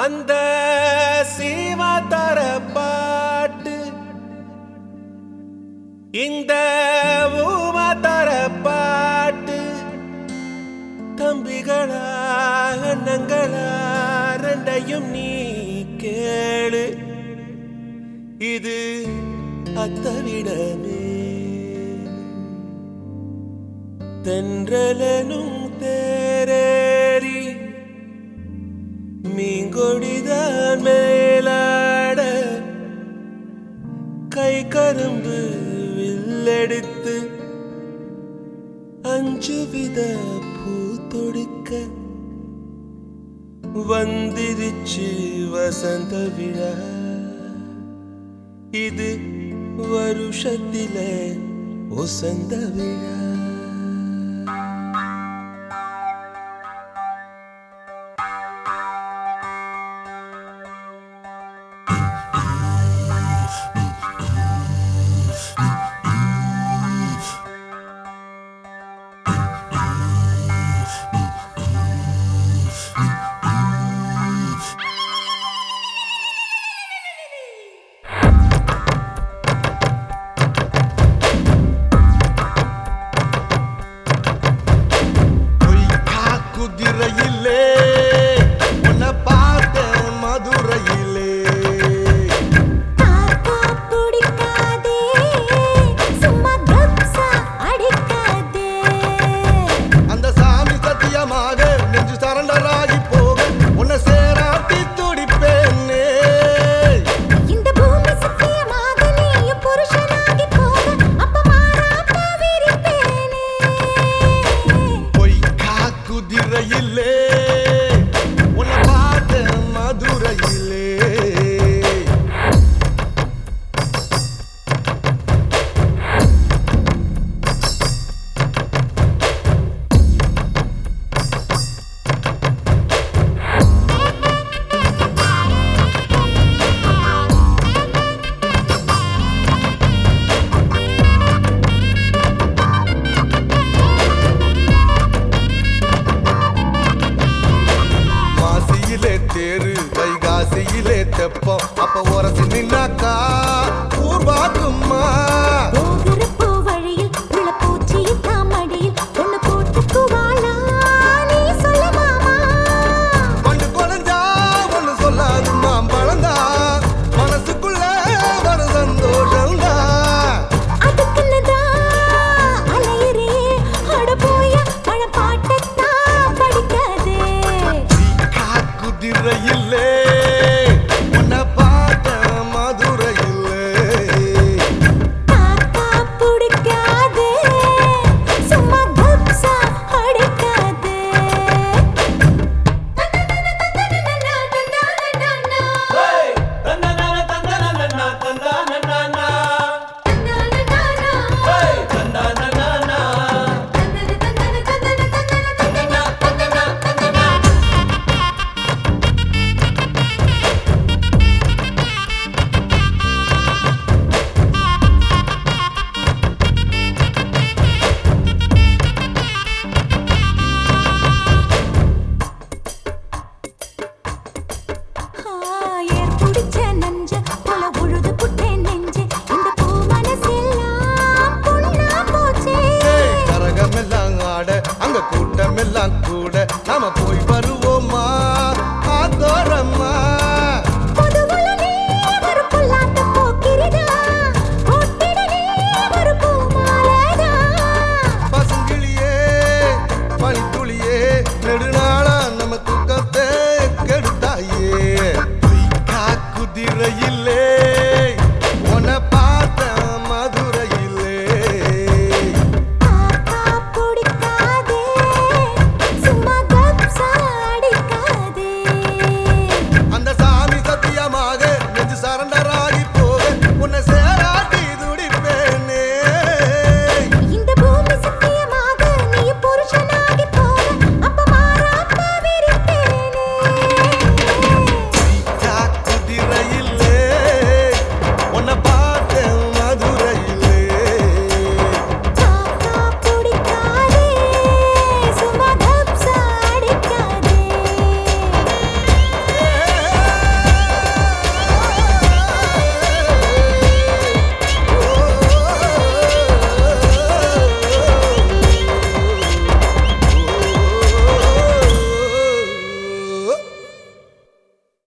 அந்த சீமா தர பாட்டு இந்த ஊமா தர பாட்டு தம்பிகளா அண்ணங்களா ரெண்டையும் நீ கேளு இது அத்தவிடமே தென்றலனும் தேரேறி மீங்கொடிதான் மேலாட கை கரும்பு வில்லெடுத்து அஞ்சு வித பூ தொடுக்க வந்திருச்சு வசந்த விழா இது வருஷத்தில ஒசந்த விழா பொய்க்கா குதிரையிலே உன்னை பார்த்த மதுரையிலே தாத்தா பிடிக்காதே சும்மா கப்சா அடிக்காதே அந்த சாமி சத்தியமாக நெஞ்சு சரண்டராகி போக உன்னை சேராட்டி துடிப்பேனே இந்த பூமி சத்தியமாக நீயும் புருஷனாகி போக அப்ப மாறாம விரிப்பேனே பொய்க்கா குதிரையிலே உன்னை பார்த்த மதுரையிலே மாசியிலே தேரு வைகாசியிலே தெப்பம் அப்ப உரசி நின்னாக்கா ஊர்வாக்குமா போகிறப்போ வழியில் உள்ள பூச்சி தாமடியில் ஒண்ணு போட்டுக்குவாளா நீ சொல்ல மாமா பண்டு குறைஞ்சா ஒண்ணு சொல்லாது மாம்பழந்தா மனசுக்குள்ள ஒரு சந்தோஷம்தா அதுக்குள்ளதான் அலையிறே அட போய பழம் பாட்டத்தான் படிக்காதே குதிரையில்லே உன்னை பார்த்த மதுரையில்லே தாத்தா பிடிக்காதே சும்மா கப்சா அடிக்காதே ஏர் குடிச்ச நஞ்ச போல உழுது புட்டேன் நெஞ்சு இந்த பூ மனசெல்லாம் பொண்ணா போச்சே கரகமெல்லாம் ஆட அங்க கூட்டமெல்லாம் கூட